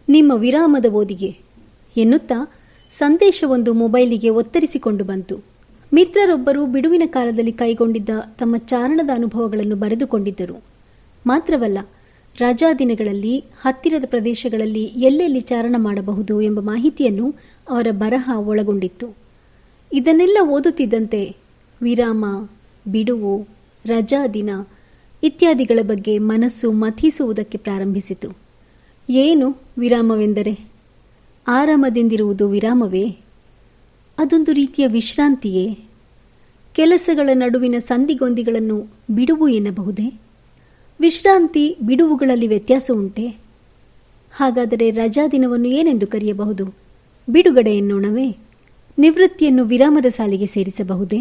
ನಿಮ್ಮ ವಿರಾಮದ ಓದಿಗೆ ಎನ್ನುತ್ತಾ ಸಂದೇಶವೊಂದು ಮೊಬೈಲಿಗೆ ಒತ್ತರಿಸಿಕೊಂಡು ಬಂತು ಮಿತ್ರರೊಬ್ಬರು ಬಿಡುವಿನ ಕಾಲದಲ್ಲಿ ಕೈಗೊಂಡಿದ್ದ ತಮ್ಮ ಚಾರಣದ ಅನುಭವಗಳನ್ನು ಬರೆದುಕೊಂಡಿದ್ದರು ಮಾತ್ರವಲ್ಲ ರಜಾ ದಿನಗಳಲ್ಲಿ ಹತ್ತಿರದ ಪ್ರದೇಶಗಳಲ್ಲಿ ಎಲ್ಲೆಲ್ಲಿ ಚಾರಣ ಮಾಡಬಹುದು ಎಂಬ ಮಾಹಿತಿಯನ್ನು ಅವರ ಬರಹ ಒಳಗೊಂಡಿತ್ತು ಇದನ್ನೆಲ್ಲ ಓದುತ್ತಿದ್ದಂತೆ ವಿರಾಮ ಬಿಡುವು ರಜಾ ದಿನ ಇತ್ಯಾದಿಗಳ ಬಗ್ಗೆ ಮನಸ್ಸು ಮಥಿಸುವುದಕ್ಕೆ ಪ್ರಾರಂಭಿಸಿತು ಏನು ವಿರಾಮವೆಂದರೆ ಆರಾಮದಿಂದಿರುವುದು ವಿರಾಮವೇ ಅದೊಂದು ರೀತಿಯ ವಿಶ್ರಾಂತಿಯೇ ಕೆಲಸಗಳ ನಡುವಿನ ಸಂಧಿಗೊಂದಿಗಳನ್ನು ಬಿಡುವು ಎನ್ನಬಹುದೇ ವಿಶ್ರಾಂತಿ ಬಿಡುವುಗಳಲ್ಲಿ ವ್ಯತ್ಯಾಸ ಉಂಟೆ ಹಾಗಾದರೆ ರಜಾ ದಿನವನ್ನು ಏನೆಂದು ಕರೆಯಬಹುದು ಬಿಡುಗಡೆ ಎನ್ನೋಣವೇ ನಿವೃತ್ತಿಯನ್ನು ವಿರಾಮದ ಸಾಲಿಗೆ ಸೇರಿಸಬಹುದೇ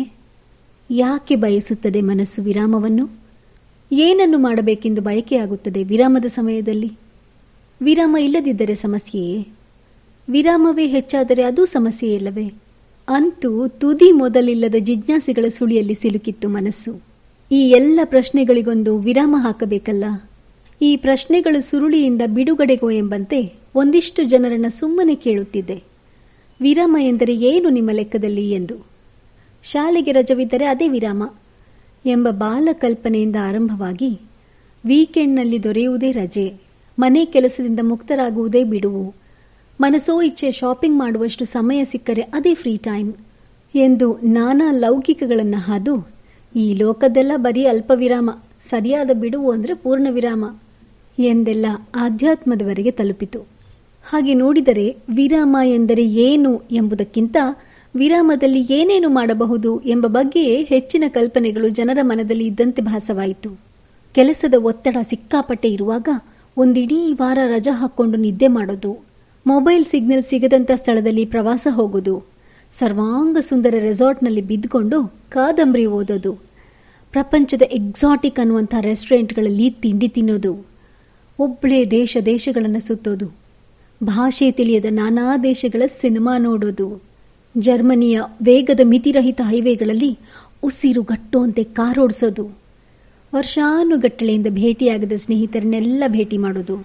ಯಾಕೆ ಬಯಸುತ್ತದೆ ಮನಸ್ಸು ವಿರಾಮವನ್ನು ಏನನ್ನು ಮಾಡಬೇಕೆಂದು ಬಯಕೆಯಾಗುತ್ತದೆ ವಿರಾಮದ ಸಮಯದಲ್ಲಿ ವಿರಾಮ ಇಲ್ಲದಿದ್ದರೆ ಸಮಸ್ಯೆಯೇ ವಿರಾಮವೇ ಹೆಚ್ಚಾದರೆ ಅದೂ ಸಮಸ್ಯೆಯಲ್ಲವೇ ಅಂತೂ ತುದಿ ಮೊದಲಿಲ್ಲದ ಜಿಜ್ಞಾಸೆಗಳ ಸುಳಿಯಲ್ಲಿ ಸಿಲುಕಿತ್ತು ಮನಸ್ಸು ಈ ಎಲ್ಲ ಪ್ರಶ್ನೆಗಳಿಗೊಂದು ವಿರಾಮ ಹಾಕಬೇಕಲ್ಲ ಈ ಪ್ರಶ್ನೆಗಳ ಸುರುಳಿಯಿಂದ ಬಿಡುಗಡೆಗೋ ಎಂಬಂತೆ ಒಂದಿಷ್ಟು ಜನರನ್ನ ಸುಮ್ಮನೆ ಕೇಳುತ್ತಿದ್ದೆ ವಿರಾಮ ಎಂದರೆ ಏನು ನಿಮ್ಮ ಲೆಕ್ಕದಲ್ಲಿ ಎಂದು ಶಾಲೆಗೆ ರಜವಿದ್ದರೆ ಅದೇ ವಿರಾಮ ಎಂಬ ಬಾಲ ಕಲ್ಪನೆಯಿಂದ ಆರಂಭವಾಗಿ ವೀಕೆಂಡ್ನಲ್ಲಿ ದೊರೆಯುವುದೇ ರಜೆ ಮನೆ ಕೆಲಸದಿಂದ ಮುಕ್ತರಾಗುವುದೇ ಬಿಡುವು ಮನಸೋ ಇಚ್ಛೆ ಶಾಪಿಂಗ್ ಮಾಡುವಷ್ಟು ಸಮಯ ಸಿಕ್ಕರೆ ಅದೇ ಫ್ರೀ ಟೈಮ್ ಎಂದು ನಾನಾ ಲೌಕಿಕಗಳನ್ನು ಹಾದು ಈ ಲೋಕದೆಲ್ಲ ಬರೀ ಅಲ್ಪ ವಿರಾಮ ಸರಿಯಾದ ಬಿಡುವು ಅಂದರೆ ಪೂರ್ಣ ವಿರಾಮ ಎಂದೆಲ್ಲ ಆಧ್ಯಾತ್ಮದವರೆಗೆ ತಲುಪಿತು ಹಾಗೆ ನೋಡಿದರೆ ವಿರಾಮ ಎಂದರೆ ಏನು ಎಂಬುದಕ್ಕಿಂತ ವಿರಾಮದಲ್ಲಿ ಏನೇನು ಮಾಡಬಹುದು ಎಂಬ ಬಗ್ಗೆಯೇ ಹೆಚ್ಚಿನ ಕಲ್ಪನೆಗಳು ಜನರ ಮನದಲ್ಲಿ ಇದ್ದಂತೆ ಭಾಸವಾಯಿತು ಕೆಲಸದ ಒತ್ತಡ ಸಿಕ್ಕಾಪಟ್ಟೆ ಇರುವಾಗ ಒಂದಿಡೀ ವಾರ ರಜಾ ಹಾಕ್ಕೊಂಡು ನಿದ್ದೆ ಮಾಡೋದು ಮೊಬೈಲ್ ಸಿಗ್ನಲ್ ಸಿಗದಂಥ ಸ್ಥಳದಲ್ಲಿ ಪ್ರವಾಸ ಹೋಗೋದು ಸರ್ವಾಂಗ ಸುಂದರ ರೆಸಾರ್ಟ್ನಲ್ಲಿ ಬಿದ್ದುಕೊಂಡು ಕಾದಂಬರಿ ಓದೋದು ಪ್ರಪಂಚದ ಎಕ್ಸಾಟಿಕ್ ಅನ್ನುವಂಥ ರೆಸ್ಟೋರೆಂಟ್ಗಳಲ್ಲಿ ತಿಂಡಿ ತಿನ್ನೋದು ಒಬ್ಬಳೇ ದೇಶ ದೇಶಗಳನ್ನು ಸುತ್ತೋದು ಭಾಷೆ ತಿಳಿಯದ ನಾನಾ ದೇಶಗಳ ಸಿನಿಮಾ ನೋಡೋದು ಜರ್ಮನಿಯ ವೇಗದ ಮಿತಿರಹಿತ ಹೈವೇಗಳಲ್ಲಿ ಉಸಿರು ಗಟ್ಟುವಂತೆ ಕಾರೋಡಿಸೋದು ವರ್ಷಾನುಗಟ್ಟಲೆಯಿಂದ ಭೇಟಿಯಾಗದ ಸ್ನೇಹಿತರನ್ನೆಲ್ಲ ಭೇಟಿ ಮಾಡೋದು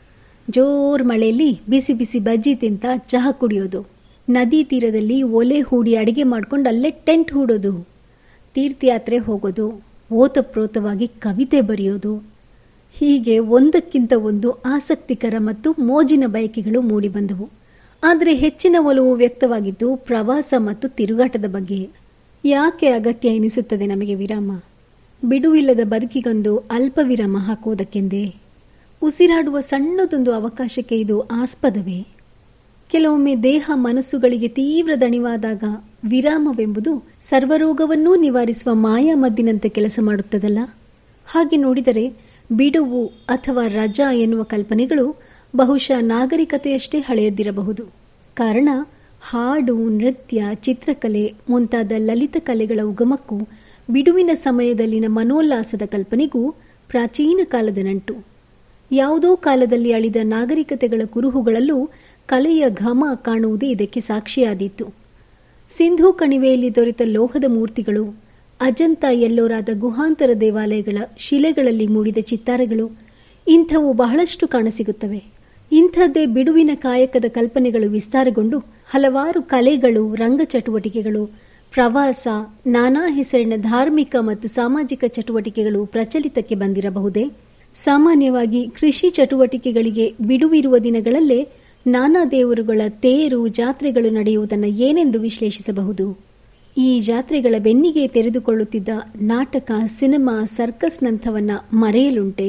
ಜೋರ್ ಮಳೆಯಲ್ಲಿ ಬಿಸಿ ಬಿಸಿ ಬಜ್ಜಿ ತಿಂತ ಚಹಾ ಕುಡಿಯೋದು ನದಿ ತೀರದಲ್ಲಿ ಒಲೆ ಹೂಡಿ ಅಡಿಗೆ ಮಾಡ್ಕೊಂಡು ಅಲ್ಲೇ ಟೆಂಟ್ ಹೂಡೋದು ತೀರ್ಥಯಾತ್ರೆ ಹೋಗೋದು ಓತಪ್ರೋತವಾಗಿ ಕವಿತೆ ಬರೆಯೋದು ಹೀಗೆ ಒಂದಕ್ಕಿಂತ ಒಂದು ಆಸಕ್ತಿಕರ ಮತ್ತು ಮೋಜಿನ ಬಯಕೆಗಳು ಮೂಡಿಬಂದವು ಆದರೆ ಹೆಚ್ಚಿನ ಒಲವು ವ್ಯಕ್ತವಾಗಿದ್ದು ಪ್ರವಾಸ ಮತ್ತು ತಿರುಗಾಟದ ಬಗ್ಗೆ ಯಾಕೆ ಅಗತ್ಯ ಎನಿಸುತ್ತದೆ ನಮಗೆ ವಿರಾಮ ಬಿಡುವಿಲ್ಲದ ಬದುಕಿಗೊಂದು ಅಲ್ಪ ವಿರಾಮ ಹಾಕುವುದಕ್ಕೆಂದೇ ಉಸಿರಾಡುವ ಸಣ್ಣದೊಂದು ಅವಕಾಶಕ್ಕೆ ಇದು ಆಸ್ಪದವೇ ಕೆಲವೊಮ್ಮೆ ದೇಹ ಮನಸ್ಸುಗಳಿಗೆ ತೀವ್ರ ದಣಿವಾದಾಗ ವಿರಾಮವೆಂಬುದು ಸರ್ವರೋಗವನ್ನೂ ನಿವಾರಿಸುವ ಮಾಯಾಮದ್ದಿನಂತೆ ಕೆಲಸ ಮಾಡುತ್ತದಲ್ಲ ಹಾಗೆ ನೋಡಿದರೆ ಬಿಡುವು ಅಥವಾ ರಜಾ ಎನ್ನುವ ಕಲ್ಪನೆಗಳು ಬಹುಶಃ ನಾಗರಿಕತೆಯಷ್ಟೇ ಹಳೆಯದಿರಬಹುದು ಕಾರಣ ಹಾಡು ನೃತ್ಯ ಚಿತ್ರಕಲೆ ಮುಂತಾದ ಲಲಿತ ಕಲೆಗಳ ಉಗಮಕ್ಕೂ ಬಿಡುವಿನ ಸಮಯದಲ್ಲಿನ ಮನೋಲ್ಲಾಸದ ಕಲ್ಪನೆಗೂ ಪ್ರಾಚೀನ ಕಾಲದ ನಂಟು ಯಾವುದೋ ಕಾಲದಲ್ಲಿ ಅಳಿದ ನಾಗರಿಕತೆಗಳ ಕುರುಹುಗಳಲ್ಲೂ ಕಲೆಯ ಘಮ ಕಾಣುವುದೇ ಇದಕ್ಕೆ ಸಾಕ್ಷಿಯಾದೀತು ಸಿಂಧೂ ಕಣಿವೆಯಲ್ಲಿ ದೊರೆತ ಲೋಹದ ಮೂರ್ತಿಗಳು ಅಜಂತ ಎಲ್ಲೋರಾದ ಗುಹಾಂತರ ದೇವಾಲಯಗಳ ಶಿಲೆಗಳಲ್ಲಿ ಮೂಡಿದ ಚಿತ್ತಾರಗಳು ಇಂಥವು ಬಹಳಷ್ಟು ಕಾಣಸಿಗುತ್ತವೆ ಇಂಥದ್ದೇ ಬಿಡುವಿನ ಕಾಯಕದ ಕಲ್ಪನೆಗಳು ವಿಸ್ತಾರಗೊಂಡು ಹಲವಾರು ಕಲೆಗಳು ರಂಗ ಚಟುವಟಿಕೆಗಳು ಪ್ರವಾಸ ನಾನಾ ಹೆಸರಿನ ಧಾರ್ಮಿಕ ಮತ್ತು ಸಾಮಾಜಿಕ ಚಟುವಟಿಕೆಗಳು ಪ್ರಚಲಿತಕ್ಕೆ ಬಂದಿರಬಹುದೇ ಸಾಮಾನ್ಯವಾಗಿ ಕೃಷಿ ಚಟುವಟಿಕೆಗಳಿಗೆ ಬಿಡುವಿರುವ ದಿನಗಳಲ್ಲೇ ನಾನಾ ದೇವರುಗಳ ತೇರು ಜಾತ್ರೆಗಳು ನಡೆಯುವುದನ್ನು ಏನೆಂದು ವಿಶ್ಲೇಷಿಸಬಹುದು ಈ ಜಾತ್ರೆಗಳ ಬೆನ್ನಿಗೆ ತೆರೆದುಕೊಳ್ಳುತ್ತಿದ್ದ ನಾಟಕ ಸಿನಿಮಾ ಸರ್ಕಸ್ನಂಥವನ್ನ ಮರೆಯಲುಂಟೆ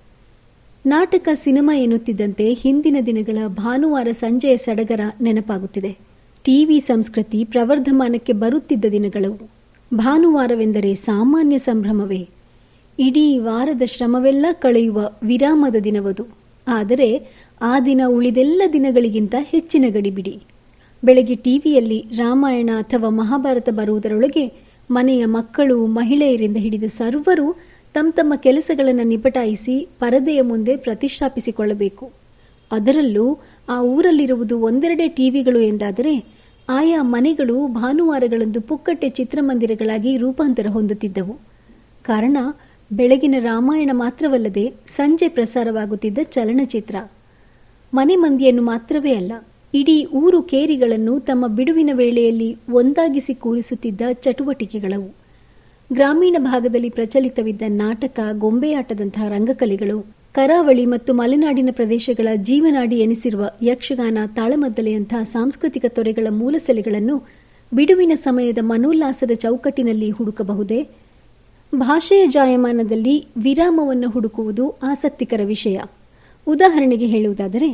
ನಾಟಕ ಸಿನಿಮಾ ಎನ್ನುತ್ತಿದ್ದಂತೆ ಹಿಂದಿನ ದಿನಗಳ ಭಾನುವಾರ ಸಂಜೆಯ ಸಡಗರ ನೆನಪಾಗುತ್ತಿದೆ ಟಿವಿ ಸಂಸ್ಕೃತಿ ಪ್ರವರ್ಧಮಾನಕ್ಕೆ ಬರುತ್ತಿದ್ದ ದಿನಗಳು ಭಾನುವಾರವೆಂದರೆ ಸಾಮಾನ್ಯ ಸಂಭ್ರಮವೇ ಇಡೀ ವಾರದ ಶ್ರಮವೆಲ್ಲ ಕಳೆಯುವ ವಿರಾಮದ ದಿನವದು ಆದರೆ ಆ ದಿನ ಉಳಿದೆಲ್ಲ ದಿನಗಳಿಗಿಂತ ಹೆಚ್ಚಿನ ಗಡಿಬಿಡಿ ಬೆಳಗ್ಗೆ ಟಿವಿಯಲ್ಲಿ ರಾಮಾಯಣ ಅಥವಾ ಮಹಾಭಾರತ ಬರುವುದರೊಳಗೆ ಮನೆಯ ಮಕ್ಕಳು ಮಹಿಳೆಯರಿಂದ ಹಿಡಿದು ಸರ್ವರು ತಮ್ಮ ತಮ್ಮ ಕೆಲಸಗಳನ್ನು ನಿಪಟಾಯಿಸಿ ಪರದೆಯ ಮುಂದೆ ಪ್ರತಿಷ್ಠಾಪಿಸಿಕೊಳ್ಳಬೇಕು ಅದರಲ್ಲೂ ಆ ಊರಲ್ಲಿರುವುದು ಒಂದೆರಡೇ ಟಿವಿಗಳು ಎಂದಾದರೆ ಆಯಾ ಮನೆಗಳು ಭಾನುವಾರಗಳಂದು ಪುಕ್ಕಟ್ಟೆ ಚಿತ್ರಮಂದಿರಗಳಾಗಿ ರೂಪಾಂತರ ಹೊಂದುತ್ತಿದ್ದವು ಕಾರಣ ಬೆಳಗಿನ ರಾಮಾಯಣ ಮಾತ್ರವಲ್ಲದೆ ಸಂಜೆ ಪ್ರಸಾರವಾಗುತ್ತಿದ್ದ ಚಲನಚಿತ್ರ ಮನೆ ಮಂದಿಯನ್ನು ಮಾತ್ರವೇ ಅಲ್ಲ ಇಡೀ ಊರು ಕೇರಿಗಳನ್ನು ತಮ್ಮ ಬಿಡುವಿನ ವೇಳೆಯಲ್ಲಿ ಒಂದಾಗಿಸಿ ಕೂರಿಸುತ್ತಿದ್ದ ಚಟುವಟಿಕೆಗಳವು ಗ್ರಾಮೀಣ ಭಾಗದಲ್ಲಿ ಪ್ರಚಲಿತವಿದ್ದ ನಾಟಕ ಗೊಂಬೆಯಾಟದಂತಹ ರಂಗಕಲೆಗಳು ಕರಾವಳಿ ಮತ್ತು ಮಲೆನಾಡಿನ ಪ್ರದೇಶಗಳ ಜೀವನಾಡಿ ಎನಿಸಿರುವ ಯಕ್ಷಗಾನ ತಾಳಮದ್ದಲೆಯಂತಹ ಸಾಂಸ್ಕೃತಿಕ ತೊರೆಗಳ ಮೂಲಸೆಲೆಗಳನ್ನು ಬಿಡುವಿನ ಸಮಯದ ಮನೋಲ್ಲಾಸದ ಚೌಕಟ್ಟಿನಲ್ಲಿ ಹುಡುಕಬಹುದೇ ಭಾಷೆಯ ಜಾಯಮಾನದಲ್ಲಿ ವಿರಾಮವನ್ನು ಹುಡುಕುವುದು ಆಸಕ್ತಿಕರ ವಿಷಯ ಉದಾಹರಣೆಗೆ ಹೇಳುವುದಾದರೆ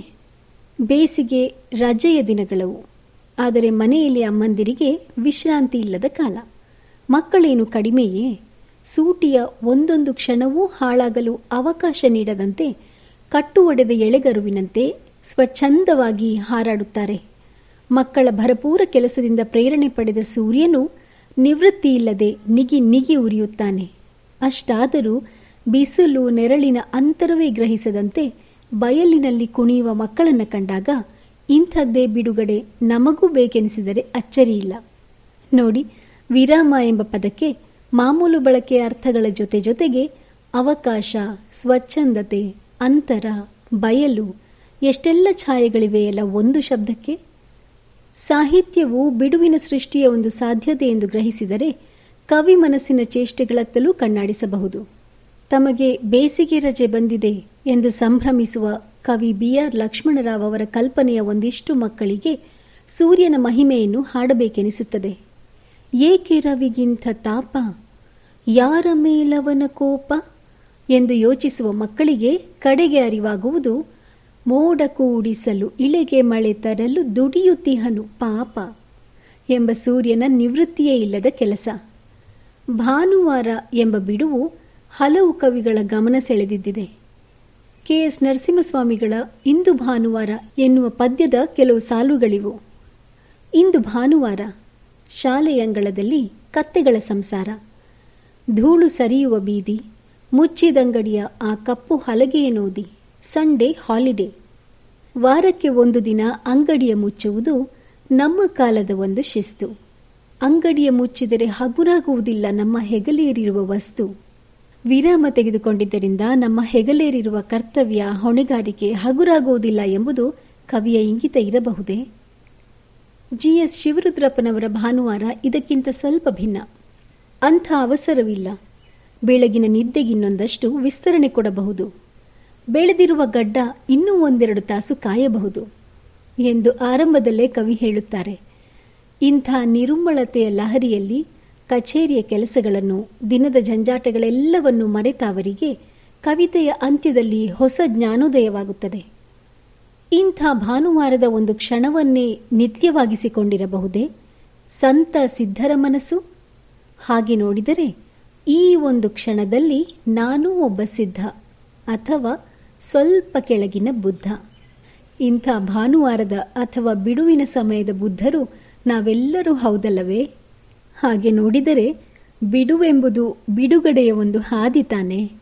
ಬೇಸಿಗೆ ರಜೆಯ ದಿನಗಳವು ಆದರೆ ಮನೆಯಲ್ಲಿ ಅಮ್ಮಂದಿರಿಗೆ ವಿಶ್ರಾಂತಿ ಇಲ್ಲದ ಕಾಲ ಮಕ್ಕಳೇನು ಕಡಿಮೆಯೇ ಸೂಟಿಯ ಒಂದೊಂದು ಕ್ಷಣವೂ ಹಾಳಾಗಲು ಅವಕಾಶ ನೀಡದಂತೆ ಕಟ್ಟು ಒಡೆದ ಎಳೆಗರುವಿನಂತೆ ಸ್ವಚ್ಛಂದವಾಗಿ ಹಾರಾಡುತ್ತಾರೆ ಮಕ್ಕಳ ಭರಪೂರ ಕೆಲಸದಿಂದ ಪ್ರೇರಣೆ ಪಡೆದ ಸೂರ್ಯನು ನಿವೃತ್ತಿಯಿಲ್ಲದೆ ನಿಗಿ ನಿಗಿ ಉರಿಯುತ್ತಾನೆ ಅಷ್ಟಾದರೂ ಬಿಸಿಲು ನೆರಳಿನ ಅಂತರವೇ ಗ್ರಹಿಸದಂತೆ ಬಯಲಿನಲ್ಲಿ ಕುಣಿಯುವ ಮಕ್ಕಳನ್ನು ಕಂಡಾಗ ಇಂಥದ್ದೇ ಬಿಡುಗಡೆ ನಮಗೂ ಬೇಕೆನಿಸಿದರೆ ಅಚ್ಚರಿಯಿಲ್ಲ ನೋಡಿ ವಿರಾಮ ಎಂಬ ಪದಕ್ಕೆ ಮಾಮೂಲು ಬಳಕೆಯ ಅರ್ಥಗಳ ಜೊತೆ ಜೊತೆಗೆ ಅವಕಾಶ ಸ್ವಚ್ಛಂದತೆ ಅಂತರ ಬಯಲು ಎಷ್ಟೆಲ್ಲ ಛಾಯೆಗಳಿವೆಯಲ್ಲ ಒಂದು ಶಬ್ದಕ್ಕೆ ಸಾಹಿತ್ಯವು ಬಿಡುವಿನ ಸೃಷ್ಟಿಯ ಒಂದು ಸಾಧ್ಯತೆ ಎಂದು ಗ್ರಹಿಸಿದರೆ ಕವಿ ಮನಸ್ಸಿನ ಚೇಷ್ಟೆಗಳತ್ತಲೂ ಕಣ್ಣಾಡಿಸಬಹುದು ತಮಗೆ ಬೇಸಿಗೆ ರಜೆ ಬಂದಿದೆ ಎಂದು ಸಂಭ್ರಮಿಸುವ ಕವಿ ಬಿಆರ್ ಲಕ್ಷ್ಮಣರಾವ್ ಅವರ ಕಲ್ಪನೆಯ ಒಂದಿಷ್ಟು ಮಕ್ಕಳಿಗೆ ಸೂರ್ಯನ ಮಹಿಮೆಯನ್ನು ಹಾಡಬೇಕೆನಿಸುತ್ತದೆ ಏಕೆ ರವಿಗಿಂತ ತಾಪ ಯಾರ ಮೇಲವನ ಕೋಪ ಎಂದು ಯೋಚಿಸುವ ಮಕ್ಕಳಿಗೆ ಕಡೆಗೆ ಅರಿವಾಗುವುದು ಮೋಡ ಕೂಡಿಸಲು ಇಳೆಗೆ ಮಳೆ ತರಲು ದುಡಿಯುತ್ತಿಹನು ಪಾಪ ಎಂಬ ಸೂರ್ಯನ ನಿವೃತ್ತಿಯೇ ಇಲ್ಲದ ಕೆಲಸ ಭಾನುವಾರ ಎಂಬ ಬಿಡುವು ಹಲವು ಕವಿಗಳ ಗಮನ ಸೆಳೆದಿದ್ದಿದೆ ಕೆ ಎಸ್ ನರಸಿಂಹಸ್ವಾಮಿಗಳ ಇಂದು ಭಾನುವಾರ ಎನ್ನುವ ಪದ್ಯದ ಕೆಲವು ಸಾಲುಗಳಿವು ಇಂದು ಭಾನುವಾರ ಶಾಲೆಯಂಗಳದಲ್ಲಿ ಕತ್ತೆಗಳ ಸಂಸಾರ ಧೂಳು ಸರಿಯುವ ಬೀದಿ ಮುಚ್ಚಿದಂಗಡಿಯ ಆ ಕಪ್ಪು ಹಲಗೆಯನೋದಿ ಸಂಡೇ ಹಾಲಿಡೇ ವಾರಕ್ಕೆ ಒಂದು ದಿನ ಅಂಗಡಿಯ ಮುಚ್ಚುವುದು ನಮ್ಮ ಕಾಲದ ಒಂದು ಶಿಸ್ತು ಅಂಗಡಿಯ ಮುಚ್ಚಿದರೆ ಹಗುರಾಗುವುದಿಲ್ಲ ನಮ್ಮ ಹೆಗಲೇರಿರುವ ವಸ್ತು ವಿರಾಮ ತೆಗೆದುಕೊಂಡಿದ್ದರಿಂದ ನಮ್ಮ ಹೆಗಲೇರಿರುವ ಕರ್ತವ್ಯ ಹೊಣೆಗಾರಿಕೆ ಹಗುರಾಗುವುದಿಲ್ಲ ಎಂಬುದು ಕವಿಯ ಇಂಗಿತ ಇರಬಹುದೇ ಜಿಎಸ್ ಶಿವರುದ್ರಪ್ಪನವರ ಭಾನುವಾರ ಇದಕ್ಕಿಂತ ಸ್ವಲ್ಪ ಭಿನ್ನ ಅಂಥ ಅವಸರವಿಲ್ಲ ಬೆಳಗಿನ ನಿದ್ದೆಗಿನ್ನೊಂದಷ್ಟು ವಿಸ್ತರಣೆ ಕೊಡಬಹುದು ಬೆಳೆದಿರುವ ಗಡ್ಡ ಇನ್ನೂ ಒಂದೆರಡು ತಾಸು ಕಾಯಬಹುದು ಎಂದು ಆರಂಭದಲ್ಲೇ ಕವಿ ಹೇಳುತ್ತಾರೆ ಇಂಥ ನಿರುಮ್ಮಳತೆಯ ಲಹರಿಯಲ್ಲಿ ಕಚೇರಿಯ ಕೆಲಸಗಳನ್ನು ದಿನದ ಜಂಜಾಟಗಳೆಲ್ಲವನ್ನೂ ಮರೆತ ಅವರಿಗೆ ಕವಿತೆಯ ಅಂತ್ಯದಲ್ಲಿ ಹೊಸ ಜ್ಞಾನೋದಯವಾಗುತ್ತದೆ ಇಂಥ ಭಾನುವಾರದ ಒಂದು ಕ್ಷಣವನ್ನೇ ನಿತ್ಯವಾಗಿಸಿಕೊಂಡಿರಬಹುದೇ ಸಂತ ಸಿದ್ಧರ ಮನಸ್ಸು ಹಾಗೆ ನೋಡಿದರೆ ಈ ಒಂದು ಕ್ಷಣದಲ್ಲಿ ನಾನೂ ಒಬ್ಬ ಸಿದ್ಧ ಅಥವಾ ಸ್ವಲ್ಪ ಕೆಳಗಿನ ಬುದ್ಧ ಇಂಥ ಭಾನುವಾರದ ಅಥವಾ ಬಿಡುವಿನ ಸಮಯದ ಬುದ್ಧರು ನಾವೆಲ್ಲರೂ ಹೌದಲ್ಲವೇ ಹಾಗೆ ನೋಡಿದರೆ ಬಿಡುವೆಂಬುದು ಬಿಡುಗಡೆಯ ಒಂದು ಹಾದಿ ತಾನೆ